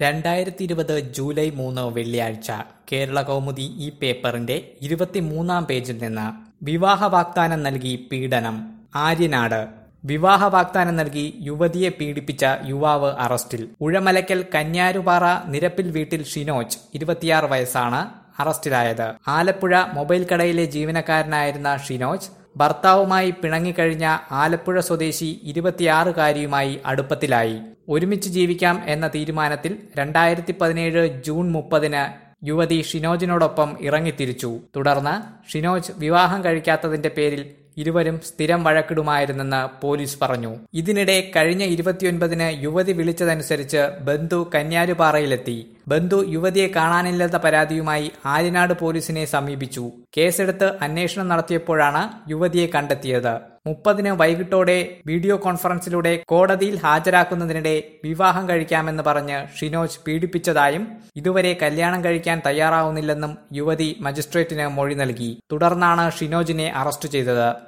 രണ്ടായിരത്തി ഇരുപത് ജൂലൈ മൂന്ന് വെള്ളിയാഴ്ച കേരള കൗമുദി ഈ പേപ്പറിന്റെ ഇരുപത്തിമൂന്നാം പേജിൽ നിന്ന് വിവാഹ വാഗ്ദാനം നൽകി പീഡനം ആര്യനാട് വിവാഹ വാഗ്ദാനം നൽകി യുവതിയെ പീഡിപ്പിച്ച യുവാവ് അറസ്റ്റിൽ ഉഴമലക്കൽ കന്യാരുപാറ നിരപ്പിൽ വീട്ടിൽ ഷിനോജ് ഇരുപത്തിയാറ് വയസ്സാണ് അറസ്റ്റിലായത് ആലപ്പുഴ മൊബൈൽ കടയിലെ ജീവനക്കാരനായിരുന്ന ഷിനോജ് ഭർത്താവുമായി പിണങ്ങിക്കഴിഞ്ഞ ആലപ്പുഴ സ്വദേശി ഇരുപത്തിയാറുകാരിയുമായി അടുപ്പത്തിലായി ഒരുമിച്ച് ജീവിക്കാം എന്ന തീരുമാനത്തിൽ രണ്ടായിരത്തി പതിനേഴ് ജൂൺ മുപ്പതിന് യുവതി ഷിനോജിനോടൊപ്പം ഇറങ്ങിത്തിരിച്ചു തുടർന്ന് ഷിനോജ് വിവാഹം കഴിക്കാത്തതിന്റെ പേരിൽ ഇരുവരും സ്ഥിരം വഴക്കിടുമായിരുന്നെന്ന് പോലീസ് പറഞ്ഞു ഇതിനിടെ കഴിഞ്ഞ ഇരുപത്തിയൊൻപതിന് യുവതി വിളിച്ചതനുസരിച്ച് ബന്ധു കന്യാരുപാറയിലെത്തി ബന്ധു യുവതിയെ കാണാനില്ലെന്ന പരാതിയുമായി ആര്യനാട് പോലീസിനെ സമീപിച്ചു കേസെടുത്ത് അന്വേഷണം നടത്തിയപ്പോഴാണ് യുവതിയെ കണ്ടെത്തിയത് മുപ്പതിന് വൈകിട്ടോടെ വീഡിയോ കോൺഫറൻസിലൂടെ കോടതിയിൽ ഹാജരാക്കുന്നതിനിടെ വിവാഹം കഴിക്കാമെന്ന് പറഞ്ഞ് ഷിനോജ് പീഡിപ്പിച്ചതായും ഇതുവരെ കല്യാണം കഴിക്കാൻ തയ്യാറാവുന്നില്ലെന്നും യുവതി മജിസ്ട്രേറ്റിന് മൊഴി നൽകി തുടർന്നാണ് ഷിനോജിനെ അറസ്റ്റ് ചെയ്തത്